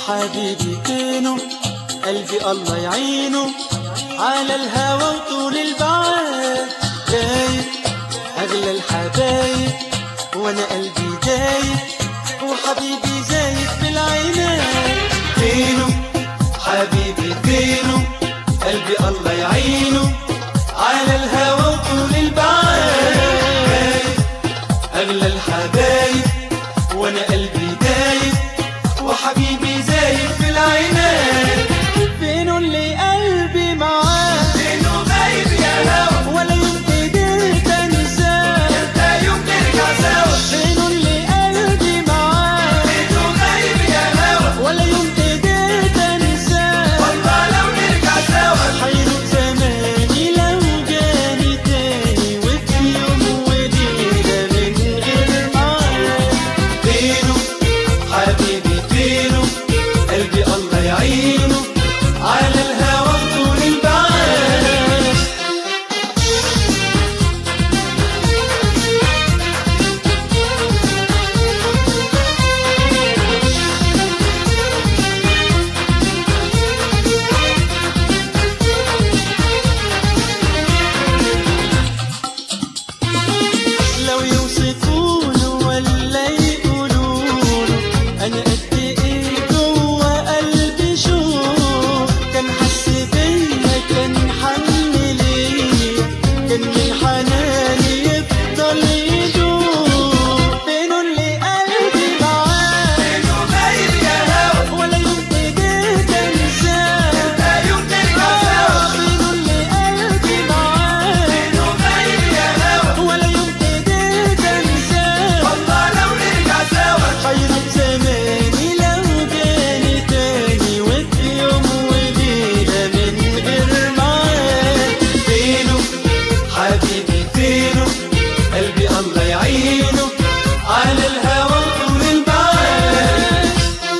حبيبي فينه قلبي الله يعينه على الهوى وطول البعاد دايب أغلى الحبايب وأنا قلبي دايب وحبيبي زايد في العينات فينه حبيبي فينه قلبي الله يعينه على الهوى وطول البعاد أغلى الحبايب وأنا قلبي دايب وحبيبي زايد في العينات فينه اللي قلبي معاه فينه غايب يا هوا ولا يوم قدرت انساه انت يوم نرجع سوا فينه اللي قلبي معاه فينه غايب يا هوا ولا يوم قدرت انساه والله لو نرجع سوا حيروح زماني لو جاني تاني وفي يوم وليلة من غير معاه فينه حبيبي فينه قلبي الله يعينه على الهوى طول البعاد لو يوصفونه ولا يقولونه انا قد ايه جوه قلبي شوق كان حس بيا كان حن ليا كان من حناني يفضل يدوق فينه اللي قلبي معاه فينه غايب يا هوا ولا يوم قدرت انساه انت يوم نرجع سوا فينه اللي قلبي معاه فينه غايب يا هوا ولا يوم قدرت انساه والله لو نرجع سوا حيروح زماني لو جاني تاني وفي يوم وليلة من غير معاه فينه حبيبي فينه قلبي الله يعينه على الهوى طول البعاد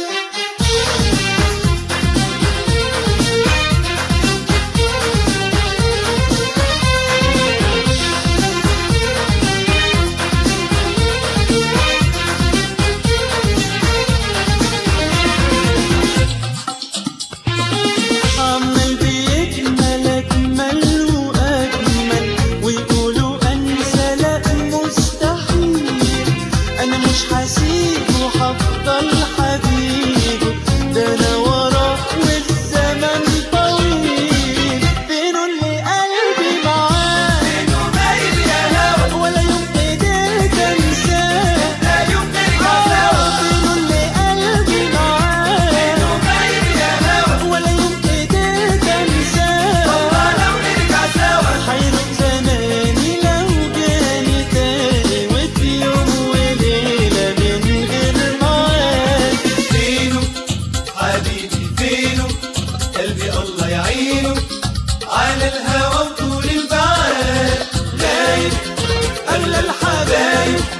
عمال بيكمل أجمل وأجمل ويقولوا أنسى لأ مستحيل أنا مش هسيبه هفضل حبيبه ده أنا وراه والزمن طويل فينه اللي قلبي معاه فينه غايب يا هوا ولا يوم قدرت أنساه انت يوم نرجع سوا فينه اللي قلبي معاه فينه غايب يا هوا ولا يوم قدرت أنساه والله لو نرجع سوا حيروح زماني لو جاني تاني وفي يوم وليلة من غير معاد فينه حبيبي فينه قلبي الله يعينه على الهوى وطول البعاد غايب أغلى الحبايب